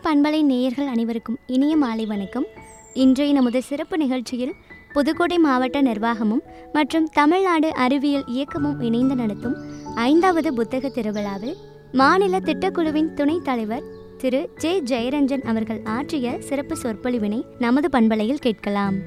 பண்பலை நேயர்கள் அனைவருக்கும் இனிய மாலை வணக்கம் இன்றைய நமது சிறப்பு நிகழ்ச்சியில் புதுக்கோட்டை மாவட்ட நிர்வாகமும் மற்றும் தமிழ்நாடு அறிவியல் இயக்கமும் இணைந்து நடத்தும் ஐந்தாவது புத்தக திருவிழாவில் மாநில திட்டக்குழுவின் துணைத் தலைவர் திரு ஜே ஜெயரஞ்சன் அவர்கள் ஆற்றிய சிறப்பு சொற்பொழிவினை நமது பண்பலையில் கேட்கலாம்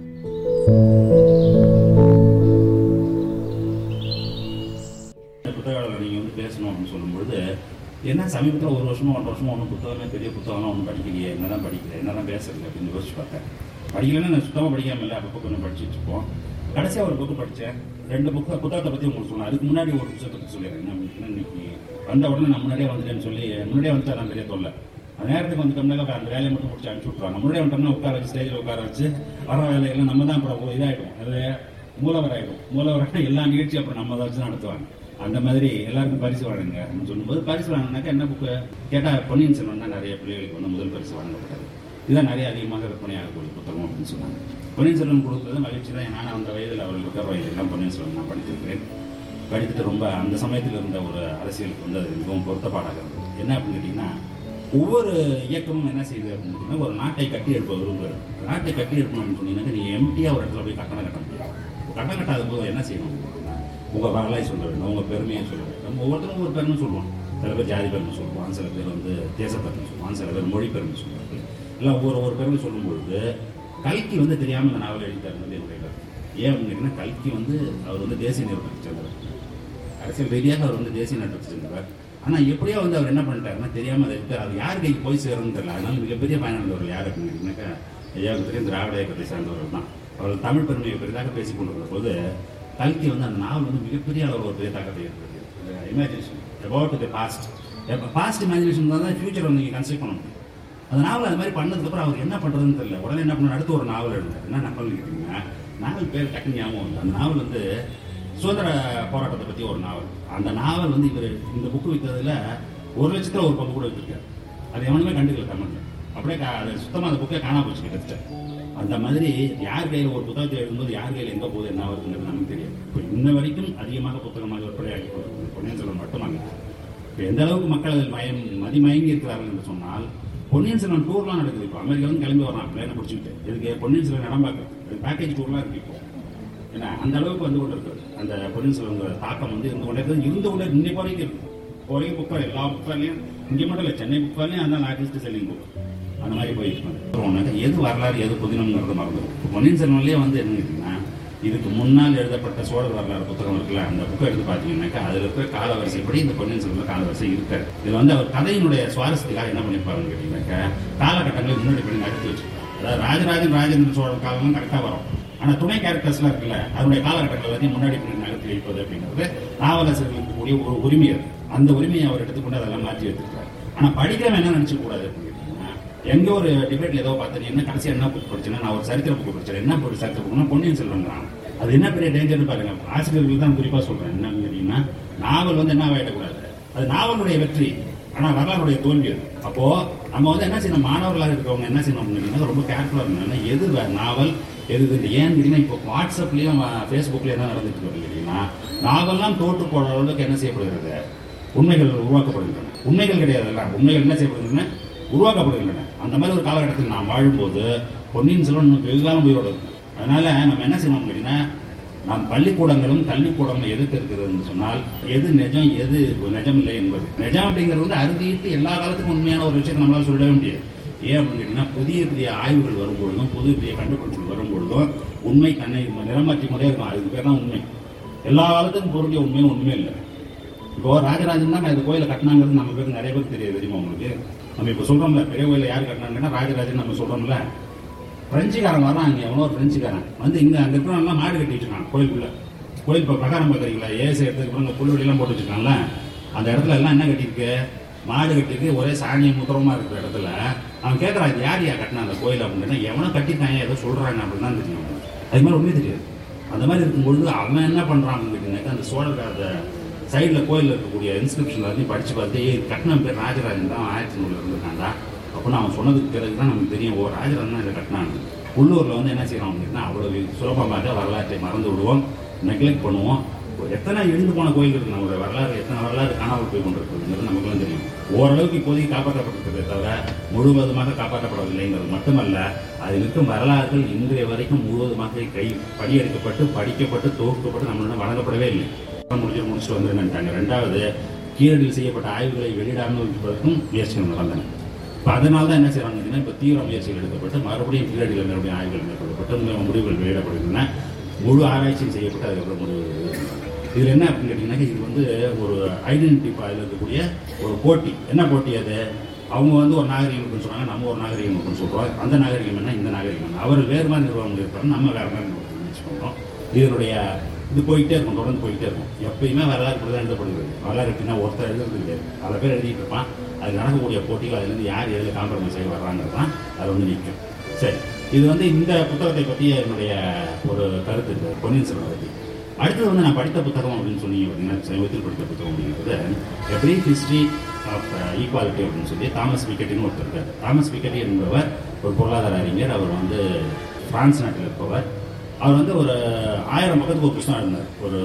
புத்தகங்கள் நீங்கள் வந்து பேசணும் அப்படின்னு சொல்லும்பொழுது என்ன சமீபத்தில் ஒரு வருஷமோ ஒன்றரை வருஷமோ ஒன்றும் புத்தகமே பெரிய புத்தகம்லாம் ஒன்றும் படிக்கலையே என்ன தான் படிக்கிறேன் என்ன தான் பேசுறது அப்படின்னு யோசிச்சு பார்த்தேன் படிக்கலைன்னா நான் சுத்தமாக படிக்காம இல்லை அப்பப்போ கொஞ்சம் படிச்சு வச்சுப்போம் கடைசியாக ஒரு புக்கு படித்தேன் ரெண்டு புக்கு புத்தகத்தை பற்றி உங்களுக்கு சொன்னேன் அதுக்கு முன்னாடி ஒரு புத்தகத்தை பற்றி சொல்லிடுறேன் நான் இன்னைக்கு வந்த உடனே நான் முன்னாடியே வந்துட்டேன்னு சொல்லி முன்னாடியே வந்துட்டா தான் பெரிய தொல்லை அந்த நேரத்துக்கு வந்துட்டோம்னா அந்த வேலையை மட்டும் முடிச்சு அனுப்பிச்சு விட்ருவாங்க முன்னாடியே வந்துட்டோம்னா உட்கார வச்சு ஸ்டேஜில் உட்கார வச்சு வர வேலையெல்லாம் நம்ம தான் அப்புறம் இதாகிடும் அது மூலவர் ஆகிடும் மூலவராக எல்லா நிகழ்ச்சியும் அப்புறம் நம்ம தான் வச்சு நடத்துவாங்க அந்த மாதிரி எல்லாருக்கும் பரிசு வழங்குங்க அப்படின்னு சொல்லும்போது பரிசு வாங்கினாக்கா என்ன புக்கு கேட்டால் பொன்னியின் செல்வன் தான் நிறைய பிள்ளைகளுக்கு வந்து முதல் பரிசு வழங்கப்பட்டது இதான் நிறைய அதிகமாக விற்பனையாகக்கூடிய புத்தகம் அப்படின்னு சொன்னாங்க பொன்னியின் செல்வன் கொடுக்குறது மகிழ்ச்சி தான் நானும் அந்த வயதில் அவர்கள் இருக்கிற வயதில் பொன்னியின் செல்வன் நான் படித்திருக்கிறேன் படித்துட்டு ரொம்ப அந்த சமயத்தில் இருந்த ஒரு அரசியலுக்கு வந்து அது மிகவும் பொருத்தப்பாடாக இருந்தது என்ன அப்படின்னு கேட்டிங்கன்னா ஒவ்வொரு இயக்கமும் என்ன செய்யுது அப்படின்னு கேட்டிங்கன்னா ஒரு நாட்டை கட்டி எழுப்ப விரும்புகிறது நாட்டை கட்டி எழுப்பணும்னு சொன்னீங்கன்னா நீ எம்டியாக ஒரு இடத்துல போய் கட்டணம் கட்ட முடியாது கட்டணம் கட்டாத போது என்ன செய்யணும் உங்கள் வரலாறு சொல்ல வேண்டும் உங்கள் பெருமையை சொல்ல வேண்டும் ஒவ்வொருத்தரும் ஒரு பெருமை சொல்லுவோம் சில பேர் ஜாதி பெருமை சொல்லுவான் சில பேர் வந்து தேசப்பெருமை சொல்லுவான் சில பேர் மொழி பெருமை சொல்லுவாங்க இல்லை ஒவ்வொரு ஒரு பெருமை சொல்லும்பொழுது கல்கி வந்து தெரியாமல் இந்த நாவல் எழுதிட்டாருங்கிறது என்னுடைய கருத்து ஏன் அப்படின்னா கல்கி வந்து அவர் வந்து தேசிய நிறுவனத்தை சேர்ந்தவர் அரசியல் ரீதியாக அவர் வந்து தேசிய நாட்டை சேர்ந்தவர் ஆனால் எப்படியோ வந்து அவர் என்ன பண்ணிட்டாருன்னா தெரியாமல் அதை எடுத்து அது யார் கைக்கு போய் சேரும்னு தெரியல அதனால மிகப்பெரிய பயனாளர்கள் யார் அப்படின்னாக்கா ஐயாவுக்கு தெரியும் திராவிட இயக்கத்தை சேர்ந்தவர்கள் தான் அவர்கள் தமிழ் பெருமையை பெரிதாக பேசிக் கொண்டிருந்த போது கல்கி வந்து அந்த நாவல் வந்து மிகப்பெரிய அளவில் ஒரு பெரிய தாக்கத்தை ஏற்படுத்தி imagination about the past past imagination தான் ஃபியூச்சர் வந்து நீங்கள் கன்சிடர் பண்ண முடியும் அந்த நாவல் அது மாதிரி பண்ணதுக்கப்புறம் அவர் என்ன பண்ணுறதுன்னு தெரியல உடனே என்ன பண்ண அடுத்து ஒரு நாவல் எழுந்தார் என்ன நாவல் கேட்டிங்கன்னா நாவல் பேர் டக்குன்னு ஞாபகம் வந்து அந்த நாவல் வந்து சுதந்திர போராட்டத்தை பற்றி ஒரு நாவல் அந்த நாவல் வந்து இவர் இந்த புக்கு விற்றதுல ஒரு லட்சத்தில் ஒரு பங்கு கூட விற்றுருக்காரு அது எவனுமே கண்டுக்கல தமிழில் அப்படியே கா- அது சுத்தமாக அந்த புக்கே காணா போச்சு கிட்டத்தட்ட அந்த மாதிரி யார் கையில் ஒரு புத்தகத்தை எழுதும்போது யார் கையில் எங்கே போகுது என்ன வருதுங்கிறது நமக்கு தெரியும் இப்போ இன்ன வரைக்கும் அதிகமாக புத்தகமாக விற்பனையாகி கொண்டிருக்கிறது பொன்னியின் செல்வன் மட்டுமல்ல இப்போ எந்த அளவுக்கு மக்கள் அதில் மயம் மதிமயங்கி இருக்கிறார்கள் என்று சொன்னால் பொன்னியின் செல்வன் டூர்லாம் நடக்குது இப்போ அமெரிக்காவிலும் கிளம்பி வரான் பிளேனை பிடிச்சிக்கிட்டு இதுக்கு பொன்னியின் செல்வன் இடம் பார்க்குறது பேக்கேஜ் டூர்லாம் இருக்கு இப்போ ஏன்னா அந்த அளவுக்கு வந்து கொண்டு இருக்குது அந்த பொன்னியின் செல்வங்கிற தாக்கம் வந்து இருந்து கொண்டே இருக்குது இருந்து கொண்டே இன்னைக்கு வரைக்கும் இருக்கு இப்போ வரைக்கும் புக்காக எல்லா புக்காலையும் இங்கே மட்டும் இல்லை சென்னை புக்காலையும் அந்த லார்ஜஸ்ட் செல்லிங் புக் அந்த மாதிரி போயிட்டு இருக்கு. எது வரலாறு எது புதினம்ங்கிறது மறந்து பொன்னியின் செல்வன்லேயே வந்து என்ன இருக்குன்னா இதுக்கு முன்னால் எழுதப்பட்ட சோழர் வரலாறு புத்தகம் இருக்குல்ல அந்த புக்கை எடுத்து பார்த்தீங்கன்னாக்கா அதில் இருக்கிற காலவரிசைப்படி இந்த பொன்னியின் செல்வன் காலவரிசை இருக்காது இதில் வந்து அவர் கதையினுடைய சுவாரஸ்யத்துக்காக என்ன பண்ணியிருப்பாருன்னு கேட்டீங்கன்னாக்கா காலகட்டங்களை முன்னாடி பண்ணி நடத்தி வச்சிருப்பாரு அதாவது ராஜராஜன் ராஜேந்திர சோழன் காலம்லாம் கரெக்டாக வரும் ஆனால் துணை கேரக்டர்ஸ்லாம் இருக்குல்ல அதனுடைய காலகட்டங்கள் எல்லாத்தையும் முன்னாடி பின்னாடி நகர்த்தி வைப்பது அப்படிங்கிறது நாவலசர்களுக்கு இருக்கக்கூடிய ஒரு உரிமை அது அந்த உரிமையை அவர் எடுத்துக்கொண்டு அதெல்லாம் மாற்றி வைத்திருக்காரு ஆனால் படிக்கிறவன் என்ன நினைச்சுக்க கூடாது அப்படின்னு கேட்டீங்கன்னா, எங்க ஒரு டிபேட்ல ஏதோ பார்த்தேன் என்ன கடைசியா என்ன புக் படிச்சேன்னா நான் ஒரு சரித்திர புக் படிச்சேன் என்ன புக் சரித்திர புக்னா பொன்னியின் செல்வன்றான் அது என்ன பெரிய டேஞ்சர்னு பாருங்க ஆசிரியர்கள் தான் குறிப்பா சொல்றேன் என்னன்னு கேட்டீங்கன்னா நாவல் வந்து என்ன ஆயிடக்கூடாது அது நாவலுடைய வெற்றி ஆனா வரலாறுடைய தோல்வி அது அப்போ நம்ம வந்து என்ன செய்யணும் மாணவர்களாக இருக்கிறவங்க என்ன செய்யணும் அப்படின்னு கேட்டீங்கன்னா ரொம்ப கேர்ஃபுல்லா இருக்கணும் எது வே- நாவல் எது இது ஏன்னு கேட்டீங்கன்னா இப்போ வாட்ஸ்அப்லயும் ஃபேஸ்புக்லயும் என்ன நடந்துட்டு இருக்கு கேட்டீங்கன்னா நாவல்லாம் தோற்று போற அளவுக்கு என்ன செய்யப்படுகிறது உண்மைகள் உருவாக்கப்படுகின்றன உண்மைகள் கிடையாதுல்ல உண்மைகள் என்ன செய்யப்படுகின்றன உருவாக்கப்படுகின்றன அந்த மாதிரி ஒரு காலகட்டத்தில் நாம் வாழும்போது பொன்னியின் செல்வன் இன்னும் வெகுகாலம் உயிரோடு இருக்கு அதனால நம்ம என்ன செய்யணும் அப்படின்னா நாம் பள்ளிக்கூடங்களும் கல்விக்கூடங்களும் எதுக்கு இருக்கிறதுன்னு சொன்னால் எது நிஜம் எது நிஜம் இல்லை என்பது நிஜம் அப்படிங்கிறது வந்து அறுதிட்டு எல்லா காலத்துக்கும் உண்மையான ஒரு விஷயத்தை நம்மளால சொல்லவே முடியாது ஏன் அப்படின்னு கேட்டீங்கன்னா புதிய புதிய ஆய்வுகள் வரும்பொழுதும் புதிய புதிய கண்டுபிடிப்புகள் வரும்பொழுதும் உண்மை தன்னை நிறமாற்றி கொண்டே இருக்கும் அதுக்கு பேர் தான் உண்மை எல்லா காலத்துக்கும் பொருந்திய உண்மையும் உண்மை இல்லை இப்போ ராஜராஜன் தான் இந்த கோயிலை கட்டினாங்கிறது நம்ம பேருக்கு நிறைய பேருக்கு தெரியாது தெரியுமா உங்களுக்கு நம்ம இப்போ சொல்றோம்ல பெரிய கோயிலை யார் கட்டினாங்கன்னா ராஜராஜன் நம்ம சொல்றோம்ல பிரெஞ்சுக்காரன் வரான் அங்கே எவனோ ஒரு பிரெஞ்சுக்காரன் வந்து இங்க அங்க இருக்கிறவங்க மாடு கட்டி வச்சிருக்கான் கோயிலுக்குள்ள கோயில் இப்போ பிரகாரம் பார்க்குறீங்களா ஏசு எடுத்துக்கு அப்புறம் புல்வெளியெல்லாம் போட்டு வச்சிருக்கான்ல அந்த இடத்துல எல்லாம் என்ன கட்டியிருக்கு மாடு கட்டியிருக்கு ஒரே சாணியம் முத்திரமா இருக்கிற இடத்துல அவன் கேட்கறான் இது யார் யா கட்டினா அந்த கோயில் அப்படின்னா எவனோ கட்டிட்டாங்க ஏதோ சொல்றாங்க அப்படின்னு தான் தெரியும் அவனுக்கு. அது மாதிரி ஒன்றுமே தெரியாது அந்த மாதிரி இருக்கும்பொழுது அவன் என்ன பண்றான் அப்படின்னு கேட்டீங்கன்னாக்கா அந்த சோழர் அந்த சைடில் கோயிலில் இருக்கக்கூடிய இன்ஸ்கிரிப்ஷன் எல்லாத்தையும் படிச்சு பார்த்து ஏய் கட்டின பேர் ராஜராஜன் தான் ஆயிரத்தி நூறுல இருந்திருக்காண்டா அப்படின்னு அவன் சொன்னதுக்கு பிறகு தான் நமக்கு தெரியும் ஓ ராஜராஜன் தான் இதை கட்டினாங்க உள்ளூரில் வந்து என்ன செய்யறோம் அப்படின்னா அவ்வளவு சுலபமாக வரலாற்றை மறந்து விடுவோம் நெக்லெக்ட் பண்ணுவோம் எத்தனை இழிந்து போன கோயில் இருக்கு நம்மளுடைய வரலாறு எத்தனை எத்தனை வரலாறு காணாமல் போய் கொண்டிருக்கிறதுங்கிறது நமக்குலாம் தெரியும் ஓரளவுக்கு இப்போதைக்கு காப்பாற்றப்பட்டிருக்கிறதே தவிர முழுவதுமாக காப்பாற்றப்படவில்லைங்கிறது மட்டுமல்ல அதில் இருக்கும் வரலாறுகள் இன்றைய வரைக்கும் முழுவதுமாக கை படியெடுக்கப்பட்டு படிக்கப்பட்டு தொகுக்கப்பட்டு நம்மளிடம் வழங்கப்படவே இல்லை முடிச்சு முடிச்சுட்டு வந்துருந்தாங்க ரெண்டாவது கீழடியில் செய்யப்பட்ட ஆய்வுகளை வெளியிடாமல் இருப்பதற்கும் முயற்சிகள் நடந்தன இப்போ அதனால தான் என்ன செய்றாங்க அப்படின்னா இப்போ தீவிர முயற்சிகள் எடுக்கப்பட்டு மறுபடியும் கீழடியில் மறுபடியும் ஆய்வுகள் மேற்கொள்ளப்பட்டு உண்மை முடிவுகள் வெளியிடப்படுகின்றன முழு ஆராய்ச்சியும் செய்யப்பட்டு அதுக்கப்புறம் முடிவு இதில் என்ன அப்படின்னு கேட்டிங்கன்னா இது வந்து ஒரு ஐடென்டிட்டி அதில் இருக்கக்கூடிய ஒரு போட்டி என்ன போட்டி அது அவங்க வந்து ஒரு நாகரிகம் இருக்குன்னு சொன்னாங்க நம்ம ஒரு நாகரிகம் இருக்குன்னு சொல்கிறோம் அந்த நாகரிகம் என்ன இந்த நாகரிகம் என்ன அவர் வேறு மாதிரி நிறுவனம் இருப்பாங்க நம்ம வேறு மாதிரி நிறுவனம் வச்சுக்கோங்க இதனுடைய இது போயிட்டே இருக்கும் தொடர்ந்து போயிட்டே இருக்கும் எப்பயுமே வரலாறு இப்படி தான் எழுதப்படுகிறது வரலாறு எப்படின்னா ஒருத்தர் எழுதுறது கிடையாது பல பேர் எழுதிட்டு இருப்பான் அது நடக்கக்கூடிய போட்டிகள் அதுலேருந்து யார் எதில் காம்ப்ரமைஸ் ஆகி வர்றாங்கிறது தான் அது வந்து நிற்கும் சரி இது வந்து இந்த புத்தகத்தை பற்றிய என்னுடைய ஒரு கருத்து இது பொன்னியின் செல்வன் பற்றி அடுத்தது வந்து நான் படித்த புத்தகம் அப்படின்னு சொன்னீங்க பார்த்தீங்கன்னா சமீபத்தில் படித்த புத்தகம் அப்படிங்கிறது A Brief History of equality அப்படின்னு சொல்லி தாமஸ் பிக்கெட்டின்னு ஒருத்தர் இருக்கார் தாமஸ் பிக்கெட்டி என்பவர் ஒரு பொருளாதார அறிஞர் அவர் வந்து பிரான்ஸ் நாட்டில் இருப்பவர் அவர் வந்து ஒரு ஆயிரம் பக்கத்துக்கு ஒரு புத்தகம் எழுதினார் ஒரு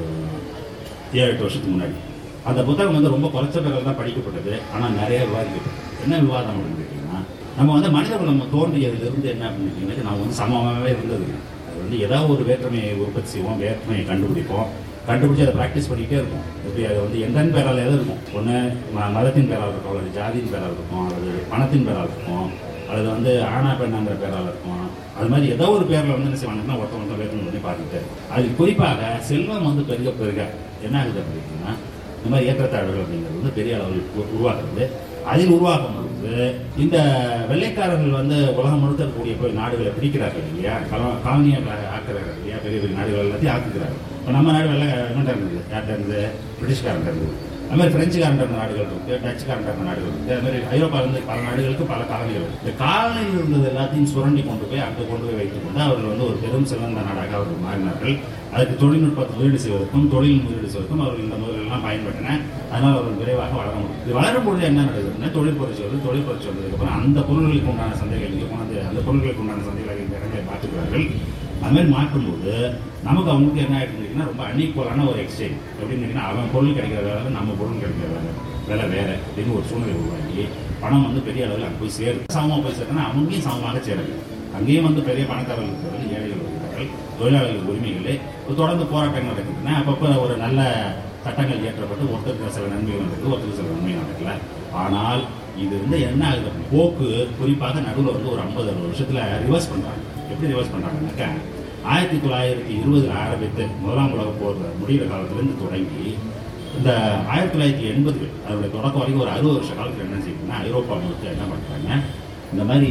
ஏழு எட்டு வருஷத்துக்கு முன்னாடி அந்த புத்தகம் வந்து ரொம்ப குறைச்ச பேரில் தான் படிக்கப்பட்டது ஆனால் நிறைய விவாதிக்கப்பட்டது என்ன விவாதம் அப்படின்னு கேட்டிங்கன்னா நம்ம வந்து மனிதர்கள் நம்ம தோன்றியதிலிருந்து என்ன அப்படின்னு கேட்டிங்கன்னா நம்ம வந்து சமமாகவே இருந்தது இல்லை. அது வந்து ஏதாவது ஒரு வேற்றுமையை உற்பத்தி செய்வோம் வேற்றுமையை கண்டுபிடிப்போம் கண்டுபிடிச்சு அதை ப்ராக்டிஸ் பண்ணிக்கிட்டே இருக்கும் எப்படி அது வந்து எந்தன் பேரால் எது இருக்கும் ஒன்று மதத்தின் பேரால் இருக்கும் அல்லது ஜாதியின் பேரால் இருக்கும் அல்லது பணத்தின் பேரால் இருக்கும் அல்லது வந்து ஆனா பெண்ணாங்கிற பேரால் இருக்கும் அது மாதிரி ஏதோ ஒரு பேரில் வந்து என்ன செய்வாங்கன்னா ஒருத்தன் ஒருத்தன் வேற்றுமை பண்ணி பார்த்துட்டு அதில் குறிப்பாக செல்வம் வந்து பெருக பெருக என்ன ஆகுது அப்படின்னா இந்த மாதிரி ஏற்றத்தாழ்வுகள் அப்படிங்கிறது வந்து பெரிய அளவில் உரு- உருவாக்குறது அதில் உருவாக்கும் பொழுது இந்த வெள்ளைக்காரர்கள் வந்து உலகம் முழுக்க இருக்கக்கூடிய போய் நாடுகளை பிடிக்கிறார்கள் இல்லையா காலனியாக ஆக்குறார்கள் இல்லையா பெரிய பெரிய நாடுகள் எல்லாத்தையும் ஆக்குகிறார்கள் இப்போ நம்ம நாடு வெள்ளை எங்கிட்ட இருந்தது யார்கிட்ட இருந்து பிரிட்டிஷ்காரன் இருந்தது அது மாதிரி பிரெஞ்சுக்காரன் இருந்த நாடுகள் இருக்கு டச்சுக்காரன் இருந்த நாடுகள் இருக்கு அது மாதிரி ஐரோப்பால இருந்து பல நாடுகளுக்கு பல காலனிகள் இருக்கு இந்த காலனியில் இருந்தது எல்லாத்தையும் சுரண்டி கொண்டு போய் அங்கே கொண்டு போய் வைத்துக் கொண்டு அவர்கள் வந்து ஒரு பெரும் சிறந்த நாடாக அவர்கள் மாறினார்கள் அதுக்கு தொழில்நுட்பத்தை முதலீடு செய்வதற்கும் தொழில் முதலீடு செய்வதற்கும் அவர்கள் இந்த முதலெல்லாம் பயன்பட்டன அதனால் அவர்கள் விரைவாக வளர முடியும் இது வளரும் பொழுது என்ன நடக்குதுன்னா தொழில் புரட்சி வருது தொழில் புரட்சி வந்ததுக்கப்புறம் அந்த பொருள்களுக்கு உண்டான சந்தைகள் இங்கே கொண்டாந்து அந்த பொருள்களுக்கு உண்டான சந்தைகளை இந்த இடங்களை மாற்றுகிறார்கள் அது மாதிரி மாற்றும்போது நமக்கு அவங்களுக்கு என்ன ஆயிடுச்சுன்னா ரொம்ப அன்ஈக்குவலான ஒரு எக்ஸ்சேஞ்ச் எப்படின்னு கேட்டீங்கன்னா அவன் பொருள் கிடைக்கிற வேலை நம்ம பொருள் கிடைக்கிற வேலை விலை வேற அப்படின்னு ஒரு சூழ்நிலை உருவாக்கி பணம் வந்து பெரிய அளவில் அங்கே போய் சேருது சமமாக போய் சேர்த்தனா அவங்களையும் சமமாக சேருது அங்கேயும் வந்து பெரிய பணக்காரர்கள் இருக்கிறார்கள் ஏழைகள் இருக்கிறார்கள் தொழிலாளர்கள் உரிமைகளே தொடர்ந்து போராட்டங்கள் நடக்குதுன்னா அப்பப்போ ஒரு நல்ல சட்டங்கள் இயற்றப்பட்டு ஒருத்தருக்கு சில நன்மைகள் நடக்குது ஒருத்தருக்கு சில நன்மை நடக்கல ஆனால் இது வந்து என்ன ஆகுது அப்படின்னா, போக்கு குறிப்பாக நடுவில் வந்து ஒரு ஐம்பது அறுபது வருஷத்துல ரிவர்ஸ் பண்றாங்க எப்படி ரிவர்ஸ் பண்றாங்கன்னாக்கா ஆயிரத்தி தொள்ளாயிரத்தி இருபதுல ஆரம்பித்து முதலாம் உலக போர் முடிகிற காலத்திலிருந்து தொடங்கி இந்த ஆயிரத்தி தொள்ளாயிரத்தி எண்பதுகள் அதோட தொடக்கம் வரைக்கும் ஒரு அறுபது வருஷ காலத்தில் என்ன செய்யுதுன்னா ஐரோப்பா முழுக்க என்ன பண்றாங்க இந்த மாதிரி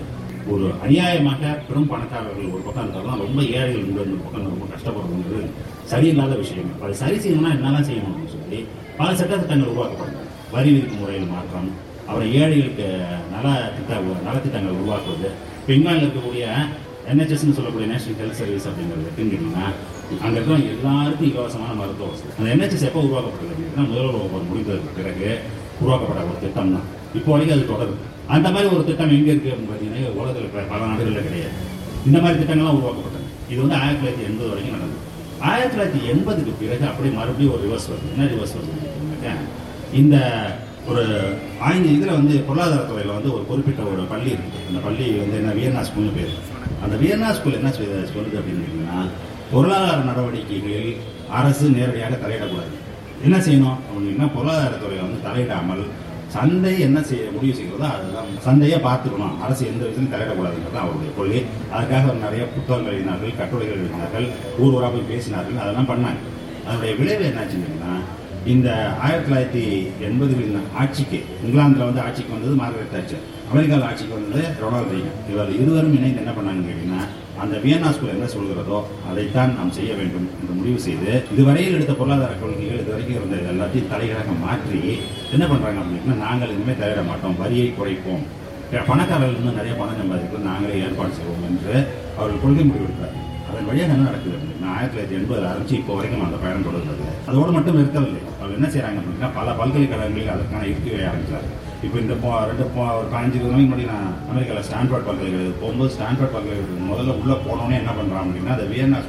ஒரு அநியாயமாக பெரும் பணக்காரர்கள் ஒரு பக்கம் இருந்தாலும் ரொம்ப ஏழைகள் இங்க இந்த பக்கம் ரொம்ப கஷ்டப்படுறது சரியில்லாத விஷயம் அதை சரி செய்யணும்னா என்னெல்லாம் செய்யணும் அப்படின்னு சொல்லி பல சட்டத்திட்டங்கள் உருவாக்கப்படுது வரி விதிப்பு முறையில் மாற்றம் அப்புறம் ஏழைகளுக்கு நல திட்ட நலத்திட்டங்கள் உருவாக்குவது இப்போ இங்கிலாந்தில் இருக்கக்கூடிய என்ஹெச்எஸ்ன்னு சொல்லக்கூடிய நேஷனல் ஹெல்த் சர்வீஸ் அப்படிங்கிறது எப்படிங்கன்னா அங்கே இருக்கிற எல்லாருக்கும் இலவசமான மருத்துவ வசதி அந்த என்ஹெச்எஸ் எப்போ உருவாக்கப்பட்டது அப்படின்னா முதல் உலக போர் முடிந்ததுக்கு பிறகு உருவாக்கப்பட்ட ஒரு திட்டம் தான் இப்போ வரைக்கும் அது தொடருது அந்த மாதிரி ஒரு திட்டம் எங்கே இருக்குது அப்படின்னு பார்த்தீங்கன்னா உலகத்தில் ப- பல நாடுகளில் கிடையாது இந்த மாதிரி திட்டங்கள்லாம் உருவாக்கப்பட்டது இது வந்து ஆயிரத்தி தொள்ளாயிரத்தி எண்பது வரைக்கும் நடந்தது ஆயிரத்தி தொள்ளாயிரத்தி எண்பதுக்கு பிறகு அப்படியே மறுபடியும் ஒரு ரிவர்ஸ் வருது என்ன ரிவர்ஸ் வருது அப்படின்னாக்கா இந்த ஒரு ஆய்ந்து இதில் வந்து பொருளாதாரத்துறையில் வந்து ஒரு குறிப்பிட்ட ஒரு பள்ளி இருக்குது அந்த பள்ளி வந்து என்ன வியன்னா ஸ்கூல்னு பேர் அந்த வியன்னா ஸ்கூல் என்ன செய்யுது- சொல்லுது அப்படின்னு கேட்டிங்கன்னா பொருளாதார நடவடிக்கைகளில் அரசு நேரடியாக தலையிடக்கூடாது என்ன செய்யணும் அப்படின்னா பொருளாதாரத்துறையில் வந்து தலையிடாமல் சந்தை என்ன செய்ய முடிவு செய்கிறதோ அதுதான் சந்தையை பார்த்துக்கணும் அரசு எந்த விதத்திலும் தலையிடக்கூடாதுங்கிறது அவருடைய கொள்கை அதுக்காக அவர் நிறைய புத்தகங்கள் எழுதினார்கள் கட்டுரைகள் எழுதினார்கள் ஊர் ஊராக போய் பேசினார்கள் அதெல்லாம் பண்ணாங்க அதனுடைய விளைவு என்னாச்சுன்னா இந்த ஆயிரத்தி தொள்ளாயிரத்தி எண்பதுகளின் ஆட்சிக்கு இங்கிலாந்துல வந்து ஆட்சிக்கு வந்தது மார்கரெட் தாச்சர் அமெரிக்காவில் ஆட்சிக்கு வந்தது ரொனால்ட் ரீகன் இவர் இருவரும் இணைந்து என்ன பண்ணாங்கன்னு கேட்டீங்கன்னா அந்த வியன்னா ஸ்கூல் என்ன சொல்கிறதோ அதைத்தான் நாம் செய்ய வேண்டும் என்று முடிவு செய்து இதுவரையில் எடுத்த பொருளாதார கொள்கைகள் இதுவரைக்கும் இருந்த இது எல்லாத்தையும் தலைகளாக மாற்றி என்ன பண்றாங்க அப்படின்னா நாங்கள் இனிமேல் தலையிட மாட்டோம் வரியை குறைப்போம் பணக்காரர்கள் இன்னும் நிறைய பணம் சம்பாதிக்கிறது நாங்களே ஏற்பாடு செய்வோம் என்று அவர்கள் கொள்கை முடிவெடுத்தார் அதன் வழியாக என்ன நடக்குது அப்படின்னா ஆயிரத்தி தொள்ளாயிரத்தி எண்பதுல ஆரம்பிச்சு இப்போ வரைக்கும் அந்த பயணம் தொடர்கிறது அதோடு மட்டும் நிறுத்தவில்லை அவர் என்ன செய்றாங்க அப்படின்னா பல பல்கலைக்கழகங்களில் அதற்கான யுக்தியை ஆரம்பிச்சார் இப்போ இந்த போ ரெண்டு போ ஒரு பதினஞ்சு வருஷம் முன்னாடி நான் அமெரிக்காவில் ஸ்டான்ஃபோர்ட் பல்கலைக்கழகம் போகும்போது ஸ்டான்ஃபோர்ட் பல்கலைக்கழகம் முதல்ல உள்ள போனோன்னே என்ன பண்றான் அப்படின்னா அந்த வியன்னா ஸ்கூல் எழுதப்பட்ட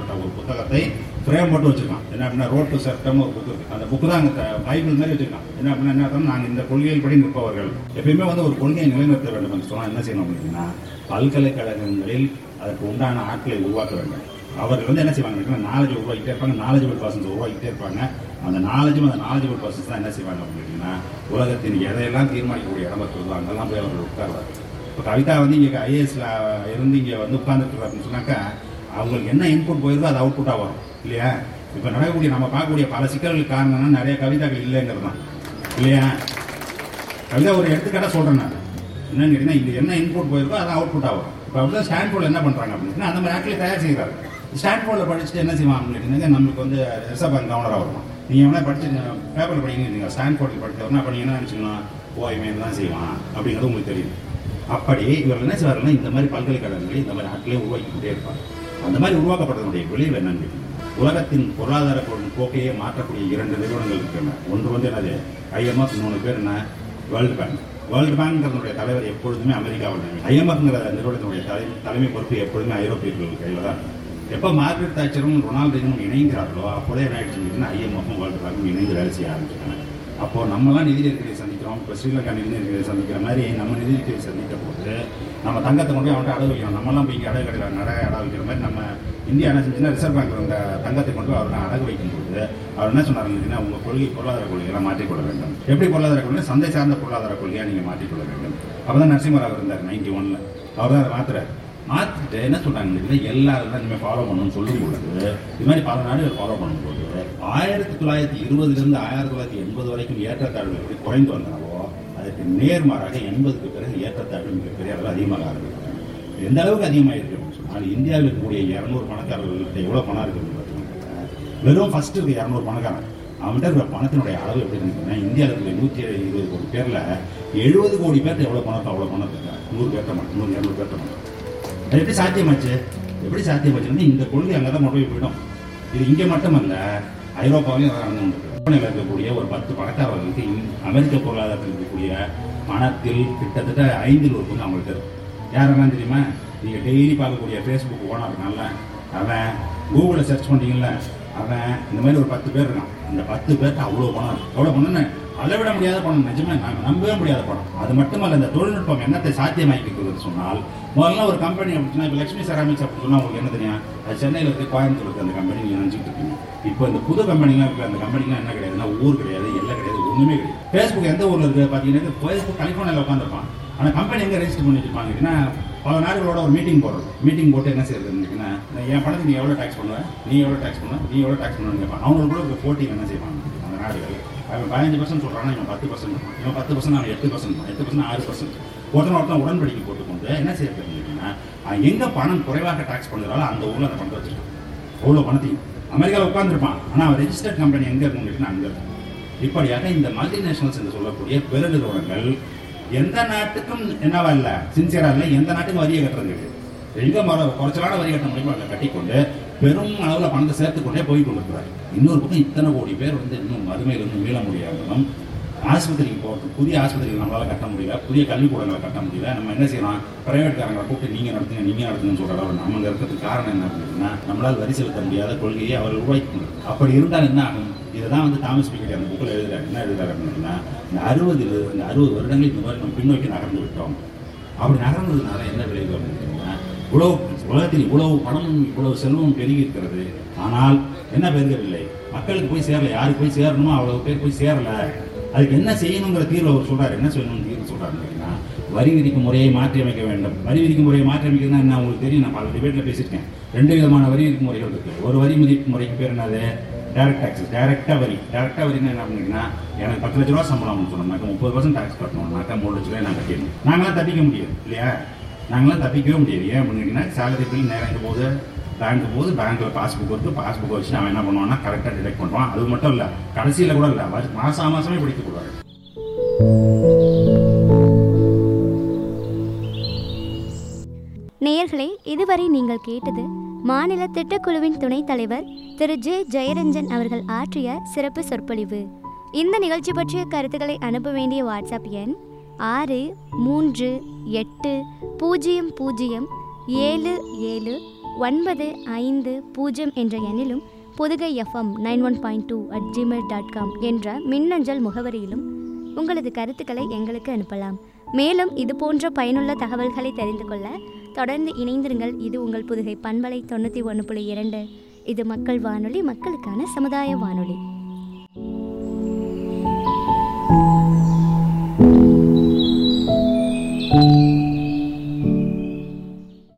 எழுதப்பட்ட ஒரு புத்தகத்தை ஃப்ரேம் போட்டு வச்சிருக்கான் என்ன அப்படின்னா ரோட் டு சட்டம் ஒரு புக்கு இருக்கு அந்த புக்கு தான் அங்கே பைபிள் மாதிரி வச்சிருக்கான் என்ன அப்படின்னா என்ன அர்த்தம் நாங்கள் இந்த கொள்கையில் படி நிற்பவர்கள் எப்பயுமே வந்து ஒரு கொள்கையை நிலைநிறுத்த வேண்டும் என்று சொன்னால் என்ன செய்யணும் அப்படின்னா பல்கலைக்கழகங்களில் அதற்கு உண்டான ஆட்களை உருவாக்க வேண்டும் அவர்கள் வந்து என்ன செய்வாங்க அப்படின்னா நாலேஜ் உருவாக்கிட்டே இருப்பாங்க நாலேஜபிள் பர்சன்ஸ் உருவாக்கிட்டே இருப்பாங்க அந்த நாலேஜும் அந்த நாலேஜபிள் பர்சன்ஸ் தான் என்ன செய்வாங்க அப்படின்னா உலகத்தின் எதையெல்லாம் தீர்மானிக்கக்கூடிய இடம் இருக்கிறதோ அங்கெல்லாம் போய் அவர்கள் உட்காருவாங்க இப்போ கவிதா வந்து இங்கே ஐஏஎஸ்ல இருந்து இங்கே வந்து உட்கார்ந்துருக்கு அப்படின்னு சொன்னாக்கா அவங்களுக்கு என்ன இன்புட் போயிருக்கோ அது அவுட்புட்டாக வரும் இல்லையா இப்போ நடக்கக்கூடிய நம்ம பார்க்கக்கூடிய பல சிக்கல்களுக்கு காரணம்னா நிறைய கவிதாக்கள் இல்லைங்கிறது தான் இல்லையா கவிதா ஒரு எடுத்துக்காட்டாக சொல்கிறேன் நான் என்னன்னு கேட்டீங்கன்னா இங்கே என்ன இன்புட் போயிருக்கோ அது அவுட்புட்டாக வரும் இப்போ அப்படிதான் ஸ்டான்போர்டில் என்ன பண்ணுறாங்க அப்படின்னா அந்த மாதிரி ஆட்களை தயார் செய்கிறாரு ஸ்டான்போர்டில் படிச்சுட்டு என்ன செய்வாங்க அப்படின்னு கேட்டீங்கன்னா நம்மளுக்கு வந்து ரிசர்வ் பேங்க் கவர்னராக வருவான் நீங்கள் வேணா படிச்சு பேப்பரில் படிக்கிறீங்க ஸ்டான்போர்டில் படித்தவர்னா அப்போ நீங்கள் என்ன நினச்சிக்கலாம் ஓ இவன் தான் செய்வான் அப்படிங்கிறது உங்களுக்கு தெரியும் அப்படி இவர்கள் என்ன செய்வார்கள் இந்த மாதிரி பல்கலைக்கழகங்களில் இந்த மாதிரி ஆட்களே உருவாக்கிக்கிட்டே இருப்பாங்க அந்த மாதிரி உருவாக்கப்பட்டதனுடைய விளைவு என்னன்னு கேட்டீங்கன்னா, உலகத்தின் பொருளாதார போ- போக்கையே மாற்றக்கூடிய இரண்டு நிறுவனங்கள் இருக்கின்றன ஒன்று வந்து என்னது ஐஎம்எஃப் இன்னொன்று பேர் என்ன வேர்ல்டு பேங்க் வேர்ல்டு பேங்க்ங்கிறதுடைய தலைவர் எப்பொழுதுமே அமெரிக்காவில் ஐஎம்எஃப்ங்கிற நிறுவனத்தினுடைய தலை தலைமை பொறுப்பு எப்பொழுதுமே ஐரோப்பியர்கள் கையில் தான் இருக்கு. எப்போ மார்கரெட் தாச்சரும் ரொனால்டு ரீகனும் இணைந்தார்களோ அப்போதே என்ன ஆயிடுச்சுன்னு ஐஎம்எஃப்பும் வேர்ல்டு பேங்க்கும் இணைந்து வேலை செய்ய ஆரம்பிச்சாங்க அப்போ நம்மலாம் நிதி நெருக்கடியை சந்திக்கிறோம் இப்போ ஸ்ரீலங்கா நிதி நெருக்கடியை சந்திக்கிற மாதிரி நம்ம நிதி நெருக்கடியை சந்திக்க போது நம்ம தங்கத்தை கொண்டு போய் அவன்கிட்ட அடகு வைக்கணும் நம்மலாம் போய் இங்கே அடகு கடையில் நிறைய அடகு வைக்கிற மாதிரி நம்ம இந்தியா என்ன செஞ்சுன்னா ரிசர்வ் பேங்க் அந்த தங்கத்தை கொண்டு போய் அவர் அடகு வைக்கும் போது அவர் என்ன சொன்னாருன்னா உங்கள் கொள்கை பொருளாதார கொள்கைகளை மாற்றிக்கொள்ள வேண்டும் எப்படி பொருளாதார கொள்கை சந்தை சார்ந்த பொருளாதார கொள்கையாக நீங்கள் மாற்றிக்கொள்ள வேண்டும் அப்பதான் நரசிம்மராவ் இருந்தார் நைன்டி ஒன்ல அவர் தான் அதை மாத்துறாரு மாற்றிட்டு என்ன சொல்றாங்க எல்லாரும் தான் இனிமேல் ஃபாலோ பண்ணணும்னு சொல்லும் பொழுது இது மாதிரி பல நாடுகள் ஃபாலோ பண்ணும்போது ஆயிரத்தி தொள்ளாயிரத்தி இருபதுலேருந்து ஆயிரத்தி தொள்ளாயிரத்தி எண்பது வரைக்கும் ஏற்றத்தாழ்வு எப்படி குறைந்து வந்தாவோ அதுக்கு நேர்மாறாக எண்பதுக்கு பிறகு ஏற்றத்தாழ்வு மிகப்பெரிய அளவில் அதிகமாக ஆரம்பிக்கிறாங்க எந்த அளவுக்கு அதிகமாக இருக்கு அப்படின்னு சொன்னால் இந்தியாவில் இருக்கக்கூடிய இரநூறு பணக்காரர்கள்ட்ட எவ்வளோ பணம் இருக்குன்னு பார்த்தீங்கன்னா வெறும் ஃபர்ஸ்ட் இருக்கு இரநூறு பணக்காரன் அவன்கிட்ட இருக்கிற பணத்தினுடைய அளவு எப்படி இருக்குன்னா இந்தியாவில் இருக்கிற நூற்றி இருபது கோடி பேர்ல எழுபது கோடி பேர்ட்ட எவ்வளோ பணம் இருக்கோ அவ்வளோ பணம் இருக்கு நூறு பேர்ட்ட மட்டும் நூறு இரநூறு பேர்ட்ட மட்டும் அது எப்படி சாத்தியமாச்சு எப்படி சாத்தியமாச்சுன்னா இந்த கொள்கை அங்கே தான் கொண்டு போய் போயிடும் இது இங்கே மட்டுமல்ல ஐரோப்பாவிலையும் அதான் நடந்து கொண்டிருக்கு. ஜப்பானில் இருக்கக்கூடிய ஒரு பத்து பணக்காரர்களுக்கு இந்த அமெரிக்க பொருளாதாரத்தில் இருக்கக்கூடிய பணத்தில் கிட்டத்தட்ட ஐந்தில் ஒரு பங்கு அவங்கள்ட்ட இருக்கும் யாரெல்லாம் தெரியுமா நீங்கள் டெய்லி பார்க்கக்கூடிய ஃபேஸ்புக் ஓனர் இருக்கான்ல அவன் கூகுளில் சர்ச் பண்ணீங்கல்ல அவன் இந்த மாதிரி ஒரு பத்து பேர் இருக்கான் இந்த பத்து பேர்ட்ட அவ்வளோ பணம் இருக்கு. எவ்வளோ பணம்னு அளவிட முடியாத பணம் நிஜமே நாங்கள் நம்பவே முடியாத பணம் அது மட்டுமல்ல இந்த தொழில்நுட்பம் என்னத்தை சாத்தியமாக்கிக்கிறது சொன்னால் முதல்ல ஒரு கம்பெனி அப்படின்னா இப்போ லட்சுமி செராமிக்ஸ் அப்படி சொன்னா உங்களுக்கு என்ன தெரியும் அது சென்னையில் இருக்கு கோயம்புத்தூர் இருக்கு அந்த கம்பெனி நீங்கள் நினச்சிட்டு இருக்கீங்க இப்போ இந்த புது கம்பெனிலாம் இருக்கு அந்த கம்பெனிலாம் என்ன கிடையாதுன்னா ஊர் கிடையாது எல்லாம் கிடையாது ஒன்றுமே கிடையாது ஃபேஸ்புக் எந்த ஊரில் இருக்கு பார்த்தீங்கன்னா ஃபேஸ்புக் கலிஃபோர்னியாவில் உட்காந்துருப்பான் ஆனால் கம்பெனி எங்கே ரெஜிஸ்டர் பண்ணி வச்சிருப்பாங்க அப்படின்னா பல நாடுகளோட ஒரு மீட்டிங் போடுறது மீட்டிங் போட்டு என்ன செய்யறதுன்னா என் பணத்துக்கு நீ எவ்வளோ டேக்ஸ் பண்ணுவ நீ எவ்வளோ டேக்ஸ் பண்ணுவ நீ எவ்வளோ டேக்ஸ் பண்ணுவேன்னு கேட்பான் அவங்களுக்கு கூட ஒரு போட்டி என்ன செய்வாங்க அந்த நாடுகள் அவன் பதினஞ்சு பர்சன்ட் சொல்கிறான்னா இவன் பத்து பர்சன்ட் இவன் பத்து பர்சன்ட் அவன் எட்டு பர்சன்ட் எட்டு பர்சன்ட் ஆறு பர்சன்ட் ஒருத்தன் ஒருத்தன் உடன்படிக்கை போட்டுக்கொண்டு என்ன செய்யறது அப்படின்னா அவன் எங்கே பணம் குறைவாக டேக்ஸ் பண்ணுறாலும் அந்த ஊரில் அந்த பணத்தை வச்சிருக்கான் அவ்வளோ பணத்தையும் அமெரிக்காவில் உட்காந்துருப்பான் ஆனால் அவன் ரெஜிஸ்டர்ட் கம்பெனி எங்கே இருக்கும் கேட்டீங்கன்னா அங்கே இருக்கும் இப்படியாக இந்த மல்டிநேஷனல்ஸ் என்று சொல்லக்கூடிய பெருநிறுவனங்கள் எந்த நாட்டுக்கும் என்னவா இல்லை சின்சியரா இல்லை எந்த நாட்டுக்கும் வரியை கட்டுறது கிடையாது எங்க மர குறைச்சலான வரி கட்ட முடியுமோ அதை கட்டிக்கொண்டு பெரும் அளவில் பணத்தை சேர்த்து கொண்டே போய் கொண்டிருக்கிறார் இன்னொரு பக்கம் இத்தனை கோடி பேர் வந்து இன்னும் மறுமையிலிருந்து மீள முடியாமலும் ஆஸ்பத்திரிக்கு போகிறது புதிய ஆஸ்பத்திரிகள் நம்மளால கட்ட முடியல புதிய கல்விக்கூடங்களை கட்ட முடியல நம்ம என்ன செய்யலாம் பிரைவேட்காரங்களை கூப்பிட்டு நீங்க நடத்துங்க நீங்க நடத்துங்கன்னு சொல்ற அளவு நம்ம இருக்கிறதுக்கு காரணம் என்ன அப்படின்னா நம்மளால் வரி செலுத்த முடியாத கொள்கையை அவர்கள் உருவாக்கி அப்படி இருந்தால் என்ன ஆகும் இதுதான் வந்து தாமஸ் பிக்கெட் அந்த புக்கில் எழுதுறாரு என்ன எழுதுறாரு அப்படின்னா இந்த அறுபது இந்த அறுபது வருடங்கள் இந்த மாதிரி நம்ம பின்னோக்கி நகர்ந்து விட்டோம் அப்படி நகர்ந்ததுனால என்ன விளைவு அப்படின்னா இவ்வளவு உலகத்தில் இவ்வளவு பணமும் இவ்வளவு செல்வமும் பெருகி இருக்கிறது ஆனால் என்ன பெருகவில்லை மக்களுக்கு போய் சேரல யாருக்கு போய் சேரணுமோ அவ்வளவு பேர் போய் சேரல அதுக்கு என்ன செய்யணுங்கிற தீர்வு அவர் சொல்றாரு என்ன செய்யணும்னு தீர்வு சொல்றாரு அப்படின்னா வரி விதிக்கும் முறையை மாற்றி அமைக்க வேண்டும் வரி விதிக்கும் முறையை மாற்றி அமைக்கிறதுனா என்ன உங்களுக்கு தெரியும் நான் பல டிபேட்ல பேசியிருக்கேன் ரெண்டு விதமான வரி விதிக்கும் முறைகள் இருக்கு ஒரு வரி விதிக்கும் முறைக்கு பேர் என்னது டைரக்ட் டாக்ஸஸ் டைரக்டா வரி டைரக்டா வரினா என்ன பண்ணீங்கன்னா எனக்கு பத்து லட்ச ரூபா சம்பளம் சொன்னோம்னாக்கா முப்பது பர்சன்ட் டாக்ஸ் கட்டணும்னாக்கா மூணு லட்ச ரூபாய் நான் கட்டிடணும் நாங்களாம் தப்பிக்க முடியாது இல்லையா நாங்களாம் தப்பிக்கவே முடியாது ஏன் பண்ணிட்டீங்கன்னா சேலரி பில் நேரம் எங்க போகுது பேங்க் போகுது பேங்க்ல பாஸ்புக் இருக்கு பாஸ்புக் வச்சு அவன் என்ன பண்ணுவான்னா கரெக்டாக டிடெக்ட் பண்ணுவான் அது மட்டும் இல்ல கடைசியில கூட இல்ல வருஷ- மாசம் மாசமே பிடிக்க கூடாது நேயர்களே இதுவரை நீங்கள் கேட்டது மாநில திட்டக்குழுவின் துணைத் தலைவர் திரு ஜே ஜெயரஞ்சன் அவர்கள் ஆற்றிய சிறப்பு சொற்பொழிவு இந்த நிகழ்ச்சி பற்றிய கருத்துக்களை அனுப்ப வேண்டிய வாட்ஸ்அப் எண் ஆறு மூன்று எட்டு பூஜ்ஜியம் பூஜ்ஜியம் ஏழு ஏழு ஒன்பது ஐந்து பூஜ்ஜியம் என்ற எண்ணிலும் Pudugai FM nine one point two at Gmail dot com என்ற மின்னஞ்சல் முகவரியிலும் உங்களது கருத்துக்களை எங்களுக்கு அனுப்பலாம் மேலும் இது போன்ற பயனுள்ள தகவல்களை தெரிந்து கொள்ள தொடர்ந்து இணைந்திருங்கள் இது உங்கள் புதுகை பண்பலை தொண்ணூற்றி ஒன்று புள்ளி இரண்டு இது மக்கள் வானொலி மக்களுக்கான சமுதாய வானொலி